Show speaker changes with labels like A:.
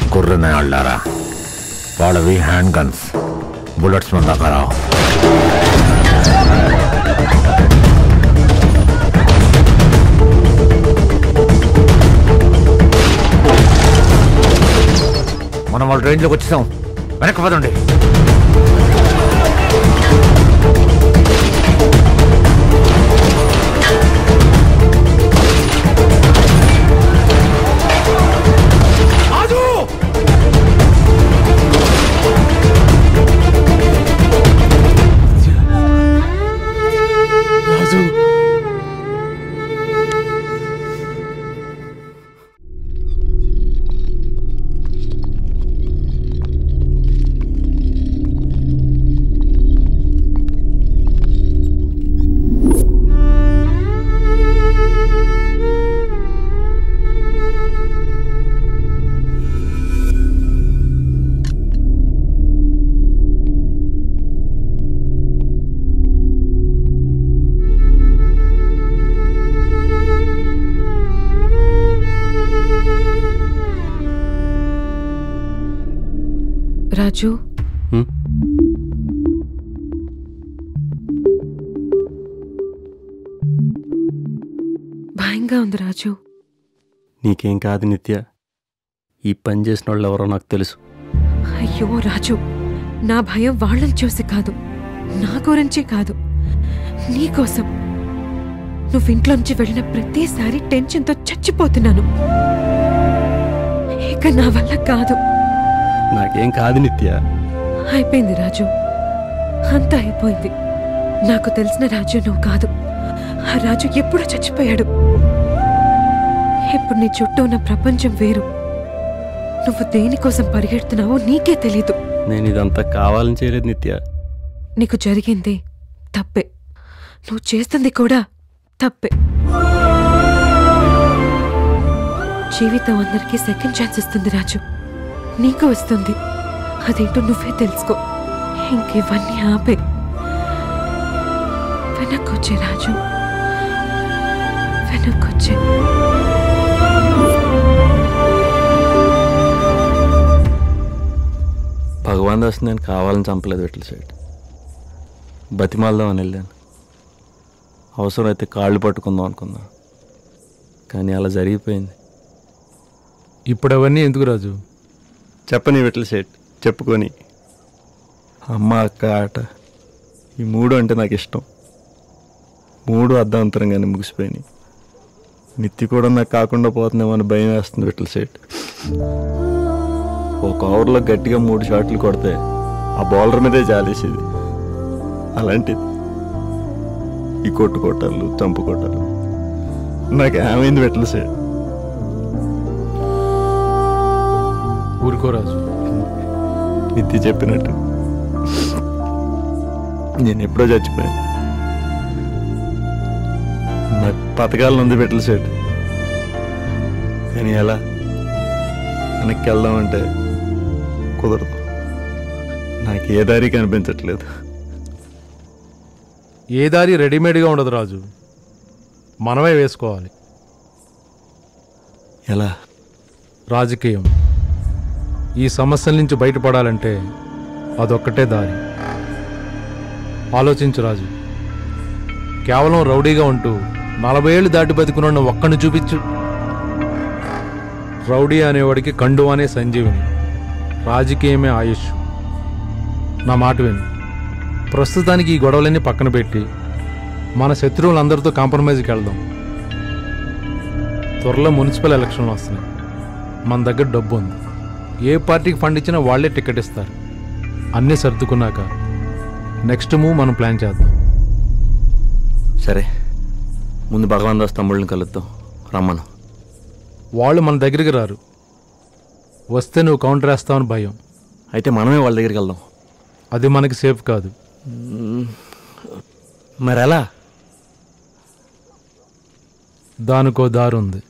A: గుర్రనే వాళ్ళారా వాళ్ళవి hand guns bullets మన దగ్గర రావు. మనం వాళ్ళ రేంజ్లోకి వచ్చేసాం వెనక్కి పదండి
B: రాజు
C: రాజు
B: హ్మ్?
C: భయంగా ఉంది రాజు
B: నీకేం కాదు నిత్య ఈ పని చేసిన వాళ్ళు ఎవరో నాకు తెలుసు
C: అయ్యో రాజు నా భయం వాళ్ళని చూసి కాదు నా గురించి కాదు నీకోసం నువ్వు ఇంట్లో నుంచి వెళ్ళిన ప్రతిసారి టెన్షన్తో చచ్చిపోతున్నాను ఇక నా వల్ల కాదు
B: నాకేం కాదు నిత్య
C: అయిపోయింది రాజు అంతా అయిపోయింది నాకు తెలిసిన రాజు నువ్వు కాదు ఆ రాజు ఎప్పుడో చచ్చిపోయాడు ఇప్పుడు నీ చుట్టూ ఉన్న ప్రపంచం వేరు నువ్వు దేనికోసం పరిగెడుతున్నావో నీకే తెలీదు
B: నేను ఇదంతా కావాలని చేయలేదు నిత్య
C: నీకు జరిగింది తప్పే నువ్వు చేస్తుంది కూడా తప్పే జీవితం అందరికీ సెకండ్ ఛాన్స్ ఇస్తుంది రాజు నీకు వస్తుంది అదేంటో నువ్వే తెలుసుకో ఇంకివన్నీ ఆపే వెనక్కొచ్చే రాజు వెనక్కొచ్చే
B: భగవాన్ దాస్ నేను కావాలని చంపలేదు విట్ల సైడ్ బతిమాలదామని వెళ్ళాను అవసరమైతే కాళ్ళు పట్టుకుందాం అనుకున్నా కానీ అలా జరిగిపోయింది
D: ఇప్పుడు అవన్నీ ఎందుకు రాజు
B: చెప్పని విట్ల సెట్ చెప్పుకొని అమ్మ అక్క ఆట ఈ మూడు అంటే నాకు ఇష్టం మూడు అర్ధాంతరంగానే ముగిసిపోయినాయి నిత్తి కూడా నాకు కాకుండా పోతుందేమో అని భయం వేస్తుంది విట్ల సెట్ ఒక ఓవర్లో గట్టిగా మూడు షాట్లు కొడితే ఆ బౌలర్ మీదే జాలేసేది అలాంటిది ఈ కొట్టు కొట్టాలు చంపు కొట్టాలు నాకు ఏమైంది విట్ల సెట్
D: ఊరుకో రాజు
B: నిత్య చెప్పినట్టు నేను ఎప్పుడో చచ్చిపోయాను నాకు పథకాలను ఉంది పెట్టలు సెట్ కానీ ఎలా వెనక్కి వెళ్దామంటే కుదరదు నాకు ఏ దారి కనిపించట్లేదు
D: ఏ దారి రెడీమేడ్గా ఉండదు రాజు మనమే వేసుకోవాలి
B: ఎలా
D: రాజకీయం ఈ సమస్యల నుంచి బయటపడాలంటే అదొక్కటే దారి ఆలోచించు రాజు కేవలం రౌడీగా ఉంటూ నలభై ఏళ్ళు దాటి బతికున్న ఒక్కడిని చూపించు రౌడీ అనేవాడికి కండు అనే సంజీవిని రాజకీయమే ఆయుష్ నా మాట విను ప్రస్తుతానికి ఈ గొడవలన్నీ పక్కన పెట్టి మన శత్రువులందరితో కాంప్రమైజ్కి వెళ్దాం త్వరలో మున్సిపల్ ఎలక్షన్లు వస్తున్నాయి మన దగ్గర డబ్బు ఉంది ఏ పార్టీకి ఫండ్ ఇచ్చినా వాళ్ళే టికెట్ ఇస్తారు అన్నీ సర్దుకున్నాక నెక్స్ట్ మూవ్ మనం ప్లాన్ చేద్దాం
B: సరే ముందు భగవాన్ దాస్ తమ్ముళ్ళని కలుద్దాం రమ్మను
D: వాళ్ళు మన దగ్గరికి రారు వస్తే నువ్వు కౌంటర్ వేస్తావని భయం
B: అయితే మనమే వాళ్ళ దగ్గరికి వెళ్దాం
D: అది మనకి సేఫ్ కాదు
B: మరి ఎలా
D: దానికో దారి ఉంది